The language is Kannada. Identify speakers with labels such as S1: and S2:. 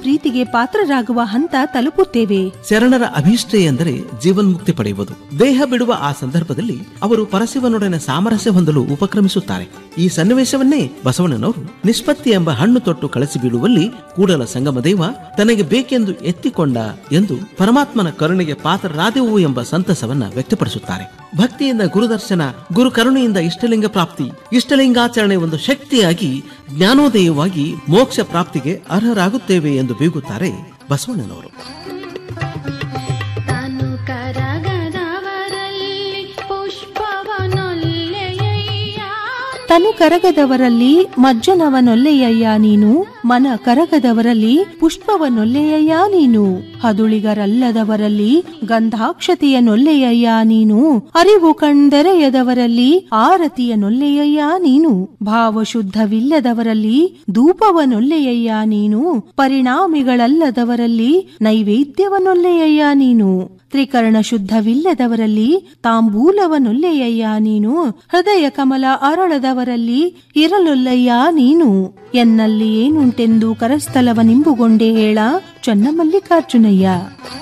S1: ಪ್ರೀತಿಗೆ ಪಾತ್ರರಾಗುವ ಹಂತ ತಲುಪುತ್ತೇವೆ
S2: ಶರಣರ ಅಭೀಷ್ಟೆ ಎಂದರೆ ಜೀವನ್ಮುಕ್ತಿ ಪಡೆಯುವುದು ದೇಹ ಬಿಡುವ ಆ ಸಂದರ್ಭದಲ್ಲಿ ಅವರು ಪರಶಿವನೊಡನೆ ಸಾಮರಸ್ಯ ಹೊಂದಲು ಉಪಕ್ರಮಿಸುತ್ತಾರೆ ಈ ಸನ್ನಿವೇಶವನ್ನೇ ಬಸವಣ್ಣನವರು ನಿಷ್ಪತ್ತಿ ಎಂಬ ಹಣ್ಣು ತೊಟ್ಟು ಕಳಿಸಿ ಬಿಡುವಲ್ಲಿ ಕೂಡಲ ಸಂಗಮದೇವ ತನಗೆ ಬೇಕೆಂದು ಎತ್ತಿಕೊಂಡ ಎಂದು ಪರಮಾತ್ಮನ ಕರುಣೆಗೆ ಪಾತ್ರರಾದೆವು ಎಂಬ ಸಂತಸವನ್ನ ವ್ಯಕ್ತಪಡಿಸುತ್ತಾರೆ ಭಕ್ತಿಯಿಂದ ಗುರುದರ್ಶನ ಗುರು ಕರುಣೆಯಿಂದ ಇಷ್ಟಲಿಂಗ ಪ್ರಾಪ್ತಿ ಇಷ್ಟಲಿಂಗಾಚರಣೆ ಒಂದು ಶಕ್ತಿಯಾಗಿ ಜ್ಞಾನೋದಯವಾಗಿ ಮೋಕ್ಷ ಪ್ರಾಪ್ತಿಗೆ ಅರ್ಹರಾಗುತ್ತೇವೆ ಎಂದು ಬೀಗುತ್ತಾರೆ ಬಸವಣ್ಣನವರು
S3: ತಾನು ಕರಗದವರಲ್ಲಿ ಪುಷ್ಪವನೊಲ್ಲೆಯಯ್ಯ
S1: ತನು ಕರಗದವರಲ್ಲಿ ಮಜ್ಜನವನೊಲ್ಲೆಯಯ್ಯ ನೀನು ಮನ ಕರಗದವರಲ್ಲಿ ಪುಷ್ಪವನೊಲ್ಲೆಯಯ್ಯ ನೀನು ಹದುಳಿಗರಲ್ಲದವರಲ್ಲಿ ಗಂಧಾಕ್ಷತೆಯ ನೊಲ್ಲೆಯಯ್ಯ ನೀನು ಅರಿವು ಕಣ್ದೆರೆಯದವರಲ್ಲಿ ಆರತಿಯ ನೊಲ್ಲೆಯಯ್ಯ ನೀನು ಭಾವಶುದ್ಧವಿಲ್ಲದವರಲ್ಲಿ ಧೂಪವನೊಲ್ಲೆಯಯ್ಯ ನೀನು ಪರಿಣಾಮಿಗಳಲ್ಲದವರಲ್ಲಿ ನೈವೇದ್ಯವನೊಲ್ಲೆಯಯ್ಯ ನೀನು ತ್ರಿಕರಣ ಶುದ್ಧವಿಲ್ಲದವರಲ್ಲಿ ತಾಂಬೂಲವನೊಲ್ಲೆಯಯ್ಯ ನೀನು ಹೃದಯ ಕಮಲ ಅರಳದವರಲ್ಲಿ ಇರಲೊಲ್ಲಯ್ಯ ನೀನು ಎನ್ನಲ್ಲಿ ಏನುಂಟೆಂದು ಕರಸ್ಥಲವ ನಿಂಬುಗೊಂಡೆ ಹೇಳ ಚನ್ನಮಲ್ಲಿಕಾರ್ಜುನಯ್ಯ